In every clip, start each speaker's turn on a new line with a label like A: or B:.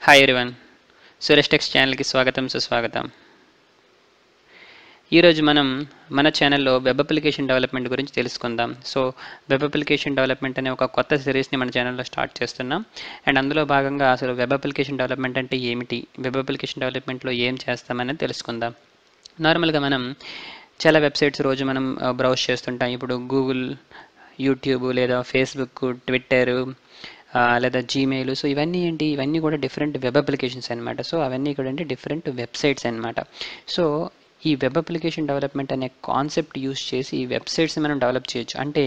A: hi ఎరివన్ Suresh tax ఛానల్కి స్వాగతం సుస్వాగతం ఈరోజు మనం మన ఛానల్లో వెబ్ అప్లికేషన్ డెవలప్మెంట్ గురించి తెలుసుకుందాం సో వెబ్ అప్లికేషన్ డెవలప్మెంట్ అనే ఒక కొత్త సిరీస్ని మన ఛానల్లో స్టార్ట్ చేస్తున్నాం అండ్ అందులో భాగంగా అసలు వెబ్ అప్లికేషన్ డెవలప్మెంట్ అంటే ఏమిటి వెబ్ అప్లికేషన్ డెవలప్మెంట్లో ఏం చేస్తామనేది తెలుసుకుందాం నార్మల్గా మనం చాలా వెబ్సైట్స్ రోజు మనం బ్రౌజ్ చేస్తుంటాం ఇప్పుడు గూగుల్ యూట్యూబ్ లేదా ఫేస్బుక్ ట్విట్టర్ ఆ, లేదా జీమెయిల్ సో ఇవన్నీ ఏంటి ఇవన్నీ కూడా డిఫరెంట్ వెబ్ అప్లికేషన్స్ అనమాట సో అవన్నీ కూడా ఏంటి డిఫరెంట్ వెబ్సైట్స్ అనమాట సో ఈ వెబ్ అప్లికేషన్ డెవలప్మెంట్ అనే కాన్సెప్ట్ యూస్ చేసి ఈ వెబ్సైట్స్ని మనం డెవలప్ చేయొచ్చు అంటే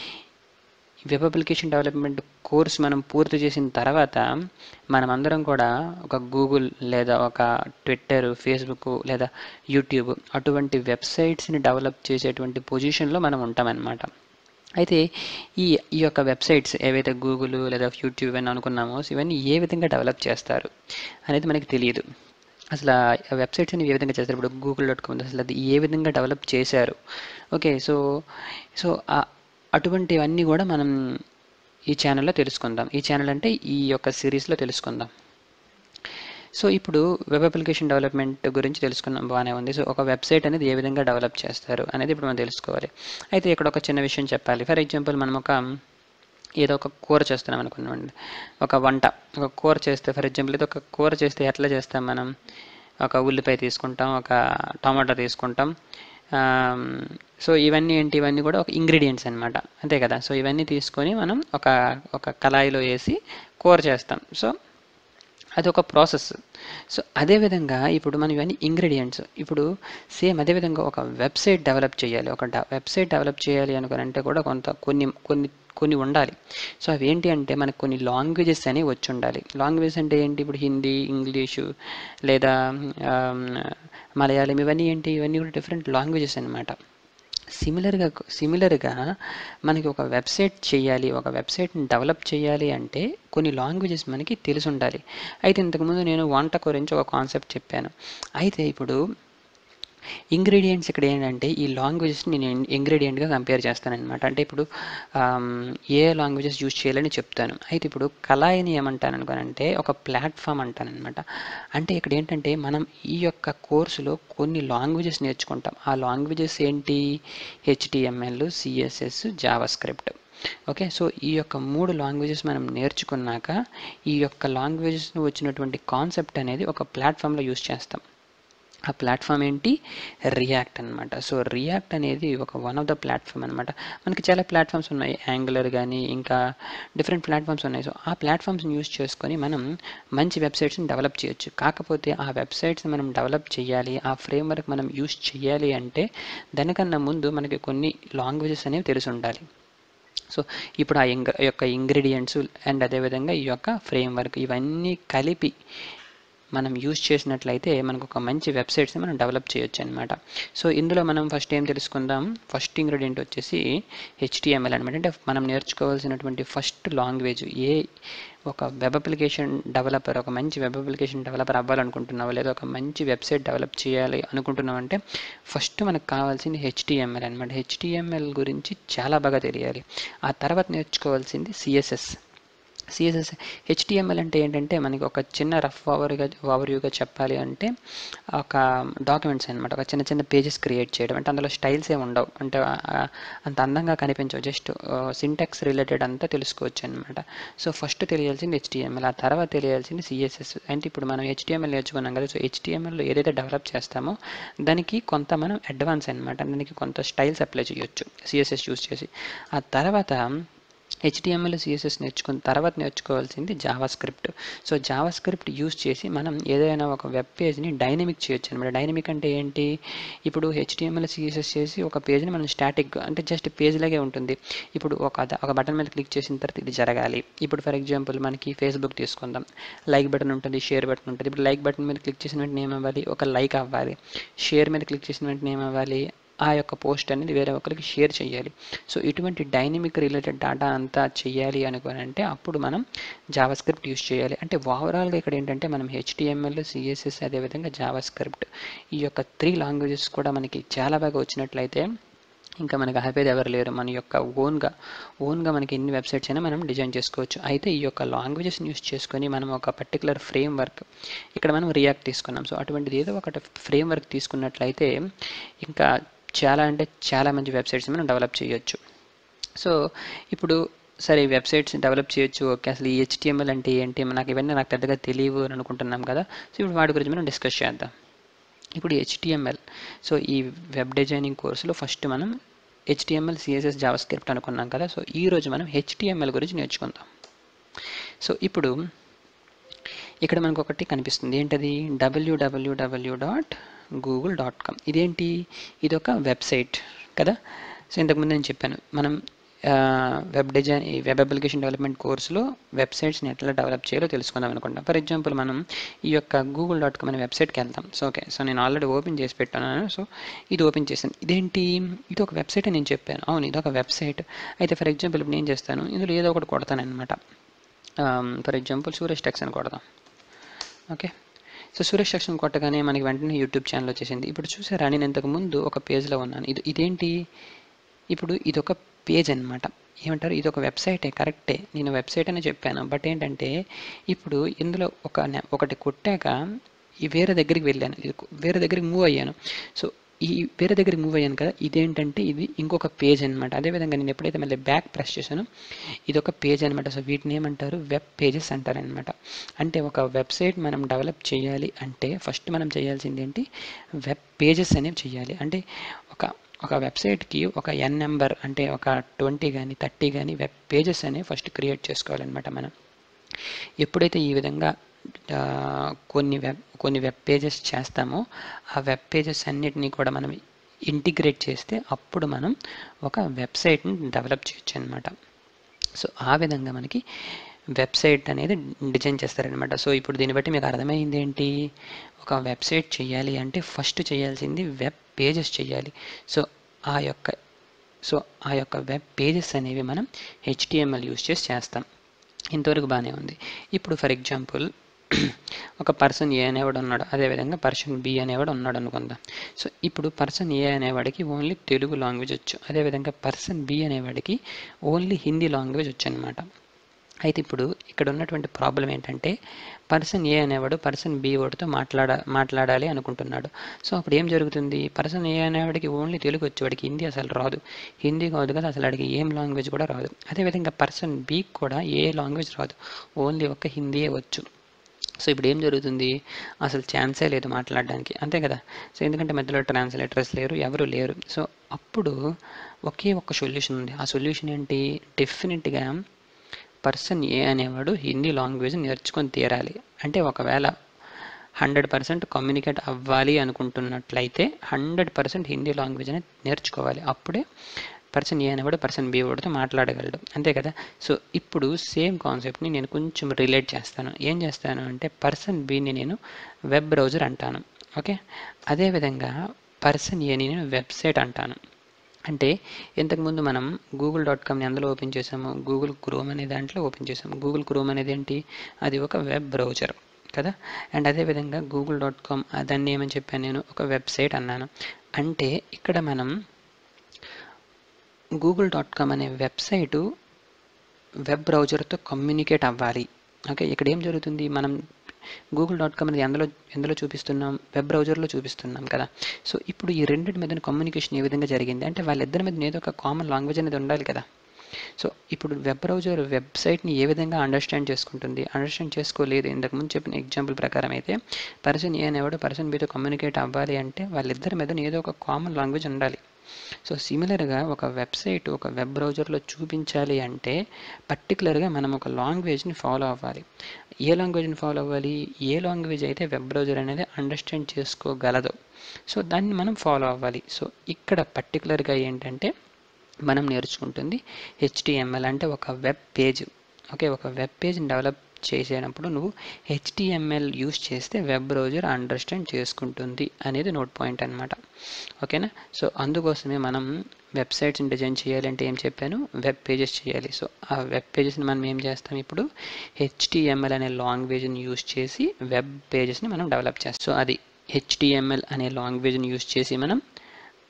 A: వెబ్ అప్లికేషన్ డెవలప్మెంట్ కోర్స్ మనం పూర్తి చేసిన తర్వాత మనం అందరం కూడా ఒక గూగుల్ లేదా ఒక ట్విట్టర్ ఫేస్బుక్ లేదా యూట్యూబ్ అటువంటి వెబ్సైట్స్ని డెవలప్ చేసేటువంటి పొజిషన్లో మనం ఉంటామన్నమాట అయితే ఈ ఈ యొక్క వెబ్సైట్స్ ఏవైతే గూగుల్ లేదా యూట్యూబ్ అని అనుకున్నామో సో ఇవన్నీ ఏ విధంగా డెవలప్ చేస్తారు అనేది మనకి తెలియదు అసలు ఆ వెబ్సైట్స్ అని ఏ విధంగా చేస్తారు ఇప్పుడు గూగుల్ డాట్ కామ్ అసలు అది ఏ విధంగా డెవలప్ చేశారు ఓకే సో సో ఆ- అటువంటివన్నీ కూడా మనం ఈ ఛానల్లో తెలుసుకుందాం ఈ ఛానల్ అంటే ఈ యొక్క సిరీస్లో తెలుసుకుందాం సో ఇప్పుడు వెబ్ అప్లికేషన్ డెవలప్మెంట్ గురించి తెలుసుకున్నాం బాగానే ఉంది సో ఒక వెబ్సైట్ అనేది ఏ విధంగా డెవలప్ చేస్తారు అనేది ఇప్పుడు మనం తెలుసుకోవాలి అయితే ఇక్కడ ఒక చిన్న విషయం చెప్పాలి ఫర్ ఎగ్జాంపుల్ మనం ఒక ఏదో ఒక కూర చేస్తున్నాం అనుకున్నామండి ఒక వంట ఒక కూర చేస్తే ఫర్ ఎగ్జాంపుల్ ఇది ఒక కూర చేస్తే ఎట్లా చేస్తాం మనం ఒక ఉల్లిపాయ తీసుకుంటాం ఒక టమాటా తీసుకుంటాం ఆమ్, సో ఇవన్నీ ఏంటి ఇవన్నీ కూడా ఒక ఇంగ్రీడియంట్స్ అన్నమాట అంతే కదా సో ఇవన్నీ తీసుకొని మనం ఒక ఒక కళాయిలో వేసి కూర చేస్తాం సో అది ఒక ప్రాసెస్ సో అదేవిధంగా ఇప్పుడు మనం ఇవన్నీ ఇంగ్రీడియంట్స్ ఇప్పుడు సేమ్ అదేవిధంగా ఒక వెబ్సైట్ డెవలప్ చేయాలి ఒక వెబ్సైట్ డెవలప్ చేయాలి అనుకుని అంటే కూడా కొంత కొన్ని కొన్ని కొన్ని ఉండాలి సో అవి ఏంటి అంటే మనకు కొన్ని లాంగ్వేజెస్ అనేవి వచ్చి ఉండాలి లాంగ్వేజెస్ అంటే ఏంటి ఇప్పుడు హిందీ ఇంగ్లీషు లేదా ఆమ్, మలయాళం ఇవన్నీ ఏంటి ఇవన్నీ కూడా డిఫరెంట్ లాంగ్వేజెస్ అన్నమాట సిమిలర్గా సిమిలర్గా మనకి ఒక వెబ్సైట్ చేయాలి ఒక వెబ్సైట్ని డెవలప్ చేయాలి అంటే కొన్ని లాంగ్వేజెస్ మనకి తెలిసి ఉండాలి అయితే ఇంతకుముందు నేను వంట గురించి ఒక కాన్సెప్ట్ చెప్పాను అయితే ఇప్పుడు ఇంగ్రీడియంట్స్ ఇక్కడ ఏంటంటే ఈ లాంగ్వేజెస్ని నేను ఇంగ్రీడియంట్గా కంపేర్ చేస్తానన్నమాట అంటే ఇప్పుడు ఆమ్, ఏ లాంగ్వేజెస్ యూజ్ చేయాలని చెప్తాను అయితే ఇప్పుడు కళాయిని ఏమంటాను అనుకోనంటే ఒక ప్లాట్ఫామ్ అంటానన్నమాట అంటే ఇక్కడ ఏంటంటే మనం ఈ యొక్క కోర్సులో కొన్ని లాంగ్వేజెస్ నేర్చుకుంటాం ఆ లాంగ్వేజెస్ ఏంటి HTML CSS JavaScript okay so ఈ యొక్క మూడు లాంగ్వేజెస్ మనం నేర్చుకున్నాక ఈ యొక్క లాంగ్వేజెస్ వచ్చినటువంటి కాన్సెప్ట్ అనేది ఒక ప్లాట్ఫామ్లో యూజ్ చేస్తాం ఆ ప్లాట్ఫామ్ ఏంటి రియాక్ట్ అనమాట సో రియాక్ట్ అనేది ఒక వన్ ఆఫ్ ద ప్లాట్ఫామ్ అనమాట మనకి చాలా ప్లాట్ఫామ్స్ ఉన్నాయి యాంగులర్ కానీ ఇంకా డిఫరెంట్ ప్లాట్ఫామ్స్ ఉన్నాయి సో ఆ ప్లాట్ఫామ్స్ని యూస్ చేసుకొని మనం మంచి వెబ్సైట్స్ని డెవలప్ చేయొచ్చు కాకపోతే ఆ వెబ్సైట్స్ని మనం డెవలప్ చేయాలి ఆ ఫ్రేమ్వర్క్ మనం యూస్ చేయాలి అంటే దానికన్నా ముందు మనకి కొన్ని లాంగ్వేజెస్ అనేవి తెలిసి ఉండాలి సో ఇప్పుడు ఆ ఇంగ్ యొక్క ఇంగ్రీడియంట్స్ అండ్ అదేవిధంగా ఈ యొక్క ఫ్రేమ్వర్క్ ఇవన్నీ కలిపి మనం యూజ్ చేసినట్లయితే మనకు ఒక మంచి వెబ్సైట్స్ని మనం డెవలప్ చేయొచ్చు అనమాట సో ఇందులో మనం ఫస్ట్ ఏం తెలుసుకుందాం ఫస్ట్ ఇంగ్రీడియంట్ వచ్చేసి హెచ్టిఎంఎల్ అనమాట అంటే మనం నేర్చుకోవాల్సినటువంటి ఫస్ట్ లాంగ్వేజ్ ఏ ఒక వెబ్ అప్లికేషన్ డెవలపర్ ఒక మంచి వెబ్ అప్లికేషన్ డెవలపర్ అవ్వాలనుకుంటున్నావు లేదా ఒక మంచి వెబ్సైట్ డెవలప్ చేయాలి అనుకుంటున్నావు అంటే ఫస్ట్ మనకు కావాల్సింది హెచ్టిఎంఎల్ అనమాట హెచ్టిఎంఎల్ గురించి చాలా బాగా తెలియాలి ఆ తర్వాత నేర్చుకోవాల్సింది సిఎస్ఎస్ సిఎస్ఎస్ హెచ్టిఎంఎల్ అంటే ఏంటంటే మనకి ఒక చిన్న రఫ్ ఓవర్గా ఓవర్వ్యూగా చెప్పాలి అంటే ఒక డాక్యుమెంట్స్ అనమాట ఒక చిన్న చిన్న పేజెస్ క్రియేట్ చేయడం అంటే అందులో స్టైల్స్ ఏమి ఉండవు అంటే ఆ, అంత అందంగా కనిపించవు జస్ట్ సింటాక్స్ రిలేటెడ్ అంతా తెలుసుకోవచ్చు అనమాట సో ఫస్ట్ తెలియాల్సింది హెచ్టిఎంఎల్ ఆ తర్వాత తెలియాల్సింది సిఎస్ఎస్ అంటే ఇప్పుడు మనం హెచ్టిఎంఎల్ నేర్చుకున్నాం కదా సో హెచ్టిఎంఎల్లో ఏదైతే డెవలప్ చేస్తామో దానికి కొంత మనం అడ్వాన్స్ అనమాట దానికి కొంత స్టైల్స్ అప్లై చేయొచ్చు సిఎస్ఎస్ యూస్ చేసి ఆ తర్వాత హెచ్డిఎంఎల్ సిఎస్ఎస్ నేర్చుకున్న తర్వాత నేర్చుకోవాల్సింది JavaScript so JavaScript use చేసి మనం ఏదైనా ఒక వెబ్ పేజ్ని డైనమిక్ చేయొచ్చు అనమాట డైనమిక్ అంటే ఏంటి ఇప్పుడు హెచ్డిఎంఎల్ సిఎస్ఎస్ చేసి ఒక పేజ్ని మనం స్టాటిక్ అంటే జస్ట్ పేజ్ లాగే ఉంటుంది ఇప్పుడు ఒక ద- ఒక బటన్ మీద క్లిక్ చేసిన తర్వాత ఇది జరగాలి ఇప్పుడు ఫర్ ఎగ్జాంపుల్ మనకి ఫేస్బుక్ తీసుకుందాం లైక్ బటన్ ఉంటుంది షేర్ బటన్ ఉంటుంది ఇప్పుడు లైక్ బటన్ మీద క్లిక్ చేసిన వెంటనే ఏమవ్వాలి ఒక లైక్ అవ్వాలి షేర్ మీద క్లిక్ చేసిన వెంటనే ఏమవ్వాలి ఆ యొక్క పోస్ట్ అనేది వేరే ఒకరికి షేర్ చేయాలి సో ఇటువంటి డైనమిక్ రిలేటెడ్ డేటా అంతా చేయాలి అనుకోని అంటే అప్పుడు మనం జావా స్క్రిప్ట్ యూస్ చేయాలి అంటే ఓవరాల్గా ఇక్కడ ఏంటంటే మనం హెచ్టిఎంఎల్ సిఎస్ఎస్ అదేవిధంగా జావా స్క్రిప్ట్ ఈ యొక్క త్రీ లాంగ్వేజెస్ కూడా మనకి చాలా బాగా వచ్చినట్లయితే ఇంకా మనకి ఆపేది ఎవరు లేరు మన యొక్క ఓన్గా ఓన్గా మనకి ఎన్ని వెబ్సైట్స్ అయినా మనం డిజైన్ చేసుకోవచ్చు అయితే ఈ యొక్క లాంగ్వేజెస్ని యూస్ చేసుకొని మనం ఒక పర్టికులర్ ఫ్రేమ్ వర్క్ ఇక్కడ మనం రియాక్ట్ తీసుకున్నాం సో అటువంటిది ఏదో ఒకటి ఫ్రేమ్ వర్క్ తీసుకున్నట్లయితే ఇంకా చాలా అంటే చాలా మంచి వెబ్సైట్స్ మనం డెవలప్ చేయొచ్చు సో ఇప్పుడు సరే వెబ్సైట్స్ డెవలప్ చేయొచ్చు ఓకే అసలు ఈ హెచ్టిఎంఎల్ అంటే ఏంటి నాకు ఇవన్నీ నాకు పెద్దగా తెలియవు అని అనుకుంటున్నాం కదా సో ఇప్పుడు వాటి గురించి మనం డిస్కస్ చేద్దాం ఇప్పుడు హెచ్టిఎంఎల్ సో ఈ వెబ్ డిజైనింగ్ కోర్సులో ఫస్ట్ మనం హెచ్టిఎంఎల్ సిఎస్ఎస్ జావా స్క్రిప్ట్ అనుకున్నాం కదా సో ఈ రోజు మనం హెచ్టిఎంఎల్ గురించి నేర్చుకుందాం సో ఇప్పుడు ఇక్కడ మనకు ఒకటి కనిపిస్తుంది ఏంటది WWW dot Google dot com ఇదేంటి ఇది ఒక వెబ్సైట్ కదా సో ఇంతకుముందు నేను చెప్పాను మనం web design web application development కోర్సులో వెబ్సైట్స్ని ఎట్లా డెవలప్ చేయాలో తెలుసుకుందాం అనుకుంటాం ఫర్ ఎగ్జాంపుల్ మనం ఈ యొక్క గూగుల్ డాట్ కామ్ అనే వెబ్సైట్కి వెళ్తాం సో ఓకే సో నేను ఆల్రెడీ ఓపెన్ చేసి పెట్టాను సో ఇది ఓపెన్ చేశాను ఇదేంటి ఇది ఒక వెబ్సైట్ అని నేను చెప్పాను అవును ఇది ఒక వెబ్సైట్ అయితే ఫర్ ఎగ్జాంపుల్ ఇప్పుడు నేను చేస్తాను ఇందులో ఏదో ఒకటి కొడతాను అనమాట ఫర్ ఎగ్జాంపుల్ సూరేష్ టెక్స్ అని కొడదాం ఓకే సో సురేష్ సెక్షన్ కొట్టగానే మనకి వెంటనే యూట్యూబ్ ఛానల్ వచ్చేసింది ఇప్పుడు చూసారా నేను ఇంతకు ముందు ఒక పేజ్లో ఉన్నాను ఇది ఇదేంటి ఇప్పుడు ఇది ఒక పేజ్ అనమాట ఏమంటారు ఇది ఒక వెబ్సైటే కరెక్టే నేను వెబ్సైట్ అని చెప్పాను బట్ ఏంటంటే ఇప్పుడు ఇందులో ఒక నె- ఒకటి కొట్టాక ఈ వేరే దగ్గరికి వెళ్ళాను ఇది కొ- వేరే దగ్గరికి మూవ్ అయ్యాను సో ఈ వేరే దగ్గరికి మూవ్ అయ్యాను కదా ఇదేంటంటే ఇది ఇంకొక పేజ్ అనమాట అదేవిధంగా నేను ఎప్పుడైతే మళ్ళీ బ్యాక్ ప్రెస్ చేశానో ఇది ఒక పేజ్ అనమాట సో వీటిని ఏమంటారు వెబ్ పేజెస్ అంటారనమాట అంటే ఒక వెబ్సైట్ మనం డెవలప్ చేయాలి అంటే ఫస్ట్ మనం చేయాల్సింది ఏంటి వెబ్ పేజెస్ అనేవి చేయాలి అంటే ఒక ఒక వెబ్సైట్కి ఒక ఎన్ నెంబర్ అంటే ఒక ట్వంటీ కానీ థర్టీ కానీ వెబ్ పేజెస్ అనేవి ఫస్ట్ క్రియేట్ చేసుకోవాలన్నమాట మనం ఎప్పుడైతే ఈ విధంగా ఆ, కొన్ని వెబ్ కొన్ని వెబ్ పేజెస్ చేస్తామో ఆ వెబ్ పేజెస్ అన్నిటినీ కూడా మనం ఇంటిగ్రేట్ చేస్తే అప్పుడు మనం ఒక వెబ్సైట్ని డెవలప్ చేయొచ్చు అనమాట సో ఆ విధంగా మనకి వెబ్సైట్ అనేది డిజైన్ చేస్తారనమాట సో ఇప్పుడు దీన్ని బట్టి మీకు అర్థమైంది ఏంటి ఒక వెబ్సైట్ చేయాలి అంటే ఫస్ట్ చేయాల్సింది వెబ్ పేజెస్ చేయాలి సో ఆ యొక్క సో ఆ యొక్క వెబ్ పేజెస్ అనేవి మనం హెచ్టిఎంఎల్ యూస్ చేసి చేస్తాం ఇంతవరకు బాగానే ఉంది ఇప్పుడు ఫర్ ఎగ్జాంపుల్ ఒక పర్సన్ ఏ అనేవాడు ఉన్నాడు అదేవిధంగా పర్సన్ బి అనేవాడు ఉన్నాడు అనుకుందాం సో ఇప్పుడు పర్సన్ ఏ అనేవాడికి ఓన్లీ తెలుగు లాంగ్వేజ్ వచ్చు అదేవిధంగా పర్సన్ బి అనేవాడికి ఓన్లీ హిందీ లాంగ్వేజ్ వచ్చు అనమాట అయితే ఇప్పుడు ఇక్కడ ఉన్నటువంటి ప్రాబ్లం ఏంటంటే పర్సన్ ఏ అనేవాడు పర్సన్ బి వాడితో మాట్లాడ మాట్లాడాలి అనుకుంటున్నాడు సో అప్పుడు ఏం జరుగుతుంది పర్సన్ ఏ అనేవాడికి ఓన్లీ తెలుగు వచ్చి వాడికి హిందీ అసలు రాదు హిందీ కాదు కదా అసలు వాడికి ఏం లాంగ్వేజ్ కూడా రాదు అదేవిధంగా పర్సన్ బి కూడా ఏ లాంగ్వేజ్ రాదు ఓన్లీ ఒక్క హిందీయే వచ్చు సో ఇప్పుడు ఏం జరుగుతుంది అసలు ఛాన్సే లేదు మాట్లాడడానికి అంతే కదా సో ఎందుకంటే మధ్యలో ట్రాన్స్లేటర్స్ లేరు ఎవరు లేరు సో అప్పుడు ఒకే ఒక్క సొల్యూషన్ ఉంది ఆ సొల్యూషన్ ఏంటి డెఫినెట్గా పర్సన్ ఏ అనేవాడు హిందీ లాంగ్వేజ్ నేర్చుకొని తీరాలి అంటే ఒకవేళ హండ్రెడ్ పర్సెంట్ కమ్యూనికేట్ అవ్వాలి అనుకుంటున్నట్లయితే హండ్రెడ్ పర్సెంట్ హిందీ లాంగ్వేజ్ అనేది నేర్చుకోవాలి అప్పుడే పర్సన్ ఏ అనేవాడు పర్సన్ బి వాడితో మాట్లాడగలడు అంతే కదా సో ఇప్పుడు సేమ్ కాన్సెప్ట్ని నేను కొంచెం రిలేట్ చేస్తాను ఏం చేస్తాను అంటే పర్సన్ బిని నేను వెబ్ బ్రౌజర్ అంటాను ఓకే అదేవిధంగా పర్సన్ ఏని నేను వెబ్సైట్ అంటాను అంటే ఇంతకుముందు మనం గూగుల్ డాట్ కామ్ని అందులో ఓపెన్ చేసాము గూగుల్ క్రోమ్ అనే దాంట్లో ఓపెన్ చేసాము గూగుల్ క్రోమ్ అనేది ఏంటి అది ఒక వెబ్ బ్రౌజర్ కదా అండ్ అదేవిధంగా గూగుల్ డాట్ కామ్ దాన్ని ఏమని చెప్పాను నేను ఒక వెబ్సైట్ అన్నాను అంటే ఇక్కడ మనం గూగుల్ డాట్ కామ్ అనే వెబ్సైటు వెబ్ బ్రౌజర్తో కమ్యూనికేట్ అవ్వాలి ఓకే ఇక్కడ ఏం జరుగుతుంది మనం గూగుల్ డాట్ కామ్ అనేది ఎందులో ఎందులో చూపిస్తున్నాం వెబ్ బ్రౌజర్లో చూపిస్తున్నాం కదా సో ఇప్పుడు ఈ రెండింటి మధ్యన కమ్యూనికేషన్ ఏ విధంగా జరిగింది అంటే వాళ్ళిద్దరి మీద ఏదో ఒక కామన్ లాంగ్వేజ్ అనేది ఉండాలి కదా సో ఇప్పుడు వెబ్ బ్రౌజర్ వెబ్సైట్ని ఏ విధంగా అండర్స్టాండ్ చేసుకుంటుంది అండర్స్టాండ్ చేసుకోలేదు ఇంతకుముందు చెప్పిన ఎగ్జాంపుల్ ప్రకారం అయితే పర్సన్ ఏ అనేవాడు పర్సన్ బితో కమ్యూనికేట్ అవ్వాలి అంటే వాళ్ళిద్దరి మీద ఏదో ఒక కామన్ లాంగ్వేజ్ ఉండాలి సో సిమిలర్గా ఒక వెబ్సైట్ ఒక వెబ్ బ్రౌజర్లో చూపించాలి అంటే పర్టికులర్గా మనం ఒక లాంగ్వేజ్ని ఫాలో అవ్వాలి ఏ లాంగ్వేజ్ని ఫాలో అవ్వాలి ఏ లాంగ్వేజ్ అయితే వెబ్ బ్రౌజర్ అనేది అండర్స్టాండ్ చేసుకోగలదో సో దాన్ని మనం ఫాలో అవ్వాలి సో ఇక్కడ పర్టికులర్గా ఏంటంటే మనం నేర్చుకుంటుంది హెచ్టిఎంఎల్ అంటే ఒక వెబ్ పేజ్ ఓకే ఒక వెబ్ పేజ్ని డెవలప్ చేసేటప్పుడు నువ్వు హెచ్టిఎంఎల్ యూస్ చేస్తే వెబ్ బ్రౌజర్ అండర్స్టాండ్ చేసుకుంటుంది అనేది నోట్ పాయింట్ అనమాట ఓకేనా సో అందుకోసమే మనం వెబ్సైట్స్ని డిజైన్ చేయాలంటే ఏం చెప్పాను వెబ్ పేజెస్ చేయాలి సో ఆ వెబ్ పేజెస్ని మనం ఏం చేస్తాం ఇప్పుడు హెచ్టిఎంఎల్ అనే లాంగ్వేజ్ని యూస్ చేసి వెబ్ పేజెస్ని మనం డెవలప్ చేస్తాం సో అది హెచ్టిఎంఎల్ అనే లాంగ్వేజ్ని యూస్ చేసి మనం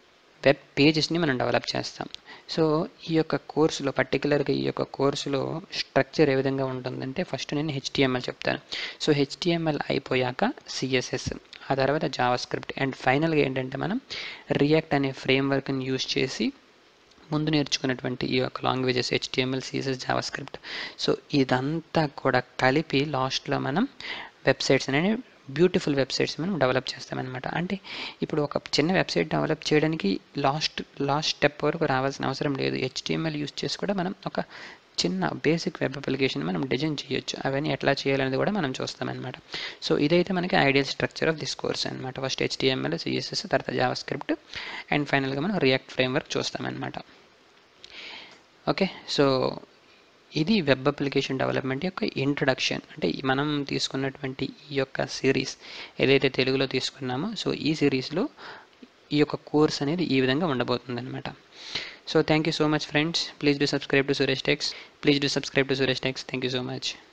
A: వెబ్ పేజెస్ని మనం డెవలప్ చేస్తాం సో ఈ యొక్క కోర్సులో పర్టికులర్గా ఈ యొక్క కోర్సులో స్ట్రక్చర్ ఏ విధంగా ఉంటుందంటే ఫస్ట్ నేను హెచ్టిఎంఎల్ చెప్తాను సో హెచ్టిఎంఎల్ అయిపోయాక సిఎస్ఎస్ ఆ తర్వాత జావా స్క్రిప్ట్ అండ్ ఫైనల్గా ఏంటంటే మనం రియాక్ట్ అనే ఫ్రేమ్వర్క్ని యూజ్ చేసి ముందు నేర్చుకున్నటువంటి ఈ యొక్క languages HTML CSS JavaScript so ఇదంతా కూడా కలిపి లాస్ట్లో మనం వెబ్సైట్స్ అనేవి బ్యూటిఫుల్ వెబ్సైట్స్ మనం డెవలప్ చేస్తామన్నమాట అంటే ఇప్పుడు ఒక చిన్న వెబ్సైట్ డెవలప్ చేయడానికి లాస్ట్ లాస్ట్ స్టెప్ వరకు రావాల్సిన అవసరం లేదు హెచ్టిఎంఎల్ యూస్ చేసి కూడా మనం ఒక చిన్న బేసిక్ వెబ్ అప్లికేషన్ మనం డిజైన్ చేయొచ్చు అవన్నీ ఎట్లా చేయాలనేది కూడా మనం చూస్తామన్నమాట సో ఇదైతే మనకి ideal structure of this course అనమాట ఫస్ట్ హెచ్టిఎంఎల్ సిఎస్ఎస్ తర్వాత జావా స్క్రిప్ట్ అండ్ ఫైనల్గా మనం రియాక్ట్ ఫ్రేమ్వర్క్ చూస్తామన్నమాట ఓకే సో ఇది వెబ్ అప్లికేషన్ డెవలప్మెంట్ యొక్క ఇంట్రడక్షన్ అంటే మనం తీసుకున్నటువంటి ఈ యొక్క సిరీస్ ఏదైతే తెలుగులో తీసుకున్నామో సో ఈ సిరీస్లో ఈ యొక్క కోర్స్ అనేది ఈ విధంగా ఉండబోతుంది అనమాట so thank you so much friends please do subscribe to Suresh techs please do subscribe to Suresh techs thank you so much